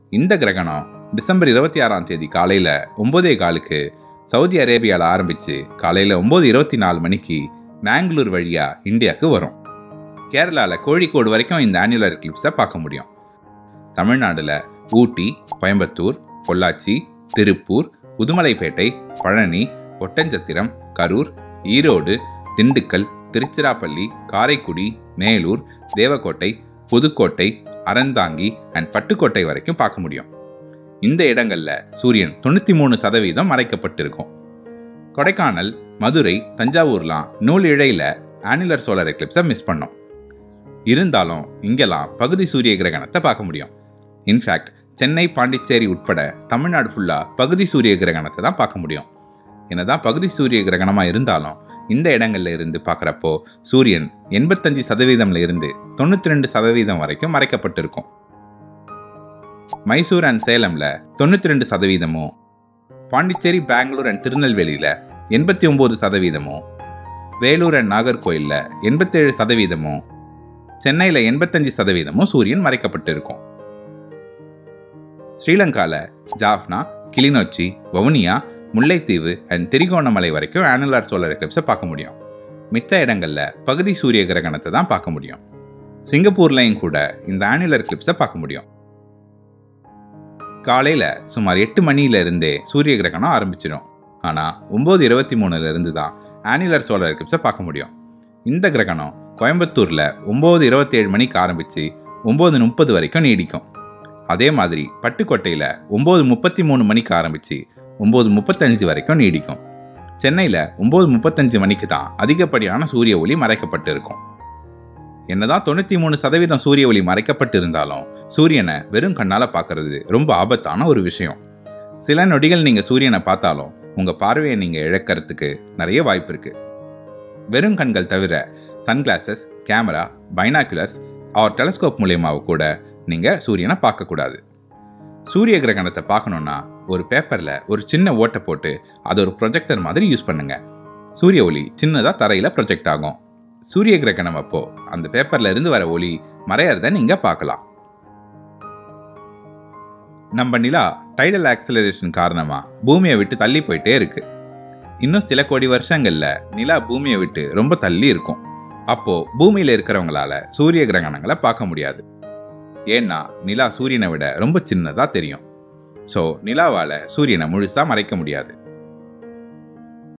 இந்த கிரகணம் டிசம்பர் இருபத்தி ஆறாம் தேதி காலையில் ஒன்பதே காலுக்கு சவுதி அரேபியாவில் ஆரம்பித்து காலையில் ஒம்பது இருபத்தி நாலு மணிக்கு மேங்களூர் வழியாக இந்தியாவுக்கு வரும் கேரளாவில் கோழிக்கோடு வரைக்கும் இந்த ஆனுவலர் எக்லிப்ஸை பார்க்க முடியும் தமிழ்நாட்டில் ஊட்டி கோயம்புத்தூர் பொள்ளாச்சி திருப்பூர் உதுமலைப்பேட்டை பழனி ஒட்டஞ்சத்திரம் கரூர் ஈரோடு திண்டுக்கல் திருச்சிராப்பள்ளி காரைக்குடி மேலூர் தேவக்கோட்டை புதுக்கோட்டை அறந்தாங்கி அண்ட் பட்டுக்கோட்டை வரைக்கும் பார்க்க முடியும் இந்த இடங்கள்ல சூரியன் தொண்ணூற்றி மூணு சதவீதம் மறைக்கப்பட்டிருக்கும் கொடைக்கானல் மதுரை தஞ்சாவூர்லாம் நூல் இழையில ஆனுலர் சோலார் எக்லிப்ஸை மிஸ் பண்ணோம் இருந்தாலும் இங்கெல்லாம் பகுதி சூரிய கிரகணத்தை பார்க்க முடியும் இன்ஃபேக்ட் சென்னை பாண்டிச்சேரி உட்பட தமிழ்நாடு ஃபுல்லாக பகுதி சூரிய கிரகணத்தை தான் பார்க்க முடியும் என்னதான் பகுதி சூரிய கிரகணமாக இருந்தாலும் இந்த இடங்கள்ல இருந்து பார்க்குறப்போ சூரியன் எண்பத்தஞ்சு சதவீதம்ல இருந்து தொண்ணூற்றி ரெண்டு சதவீதம் வரைக்கும் மறைக்கப்பட்டிருக்கும் மைசூர் அண்ட் சேலம்ல தொண்ணூற்றி ரெண்டு சதவீதமும் பாண்டிச்சேரி பெங்களூர் அண்ட் திருநெல்வேலியில் எண்பத்தி ஒம்பது சதவீதமும் வேலூர் அண்ட் நாகர்கோயிலில் எண்பத்தேழு சதவீதமும் சென்னையில் எண்பத்தஞ்சு சதவீதமும் சூரியன் மறைக்கப்பட்டிருக்கும் ஸ்ரீலங்காவில் ஜாஃப்னா கிளிநொச்சி வவுனியா முல்லைத்தீவு அண்ட் திரிகோணமலை வரைக்கும் ஆனுலார் சோலார் எக்லிப்ஸை பார்க்க முடியும் மித்த இடங்களில் பகுதி சூரிய கிரகணத்தை தான் பார்க்க முடியும் சிங்கப்பூர்லையும் கூட இந்த ஆனுலர் எக்லிப்ஸை பார்க்க முடியும் காலையில் சுமார் எட்டு மணியில இருந்தே சூரிய கிரகணம் ஆரம்பிச்சிடும் ஆனால் ஒம்பது இருபத்தி மூணுல இருந்து தான் ஆனுலர் சோலார் எக்லிப்ஸை பார்க்க முடியும் இந்த கிரகணம் கோயம்புத்தூரில் ஒம்பது இருபத்தேழு மணிக்கு ஆரம்பித்து ஒம்பது முப்பது வரைக்கும் நீடிக்கும் அதே மாதிரி பட்டுக்கோட்டையில் ஒம்பது முப்பத்தி மூணு மணிக்கு ஆரம்பித்து ஒம்பது முப்பத்தஞ்சு வரைக்கும் நீடிக்கும் சென்னையில் ஒம்பது முப்பத்தஞ்சு மணிக்கு தான் அதிகப்படியான சூரிய ஒளி மறைக்கப்பட்டு இருக்கும் என்னதான் தொண்ணூற்றி மூணு சதவீதம் சூரிய ஒளி மறைக்கப்பட்டு இருந்தாலும் சூரியனை வெறும் கண்ணால் பார்க்கறது ரொம்ப ஆபத்தான ஒரு விஷயம் சில நொடிகள் நீங்கள் சூரியனை பார்த்தாலும் உங்கள் பார்வையை நீங்கள் இழக்கிறதுக்கு நிறைய வாய்ப்பு இருக்கு வெறும் கண்கள் தவிர sunglasses camera binoculars or telescope மூலியமாக கூட நீங்கள் சூரியனை பார்க்கக்கூடாது சூரிய கிரகணத்தை பார்க்கணுன்னா ஒரு பேப்பரில் ஒரு சின்ன ஓட்டை போட்டு அதை ஒரு ப்ரொஜெக்டர் மாதிரி யூஸ் பண்ணுங்க சூரிய ஒளி சின்னதாக தரையில் ப்ரொஜெக்ட் ஆகும் சூரிய கிரகணம் அப்போ அந்த பேப்பர்ல இருந்து வர ஒளி மறையறத நீங்க பார்க்கலாம் நம்ம நிலா டைடல் ஆக்சலரேஷன் காரணமா பூமியை விட்டு தள்ளி போயிட்டே இருக்கு இன்னும் சில கோடி வருஷங்கள்ல நிலா பூமியை விட்டு ரொம்ப தள்ளி இருக்கும் அப்போ பூமியில இருக்கிறவங்களால சூரிய கிரகணங்களை பார்க்க முடியாது ஏன்னா நிலா சூரியனை விட ரொம்ப சின்னதா தெரியும் ஸோ நிலாவால சூரியனை முழுசா மறைக்க முடியாது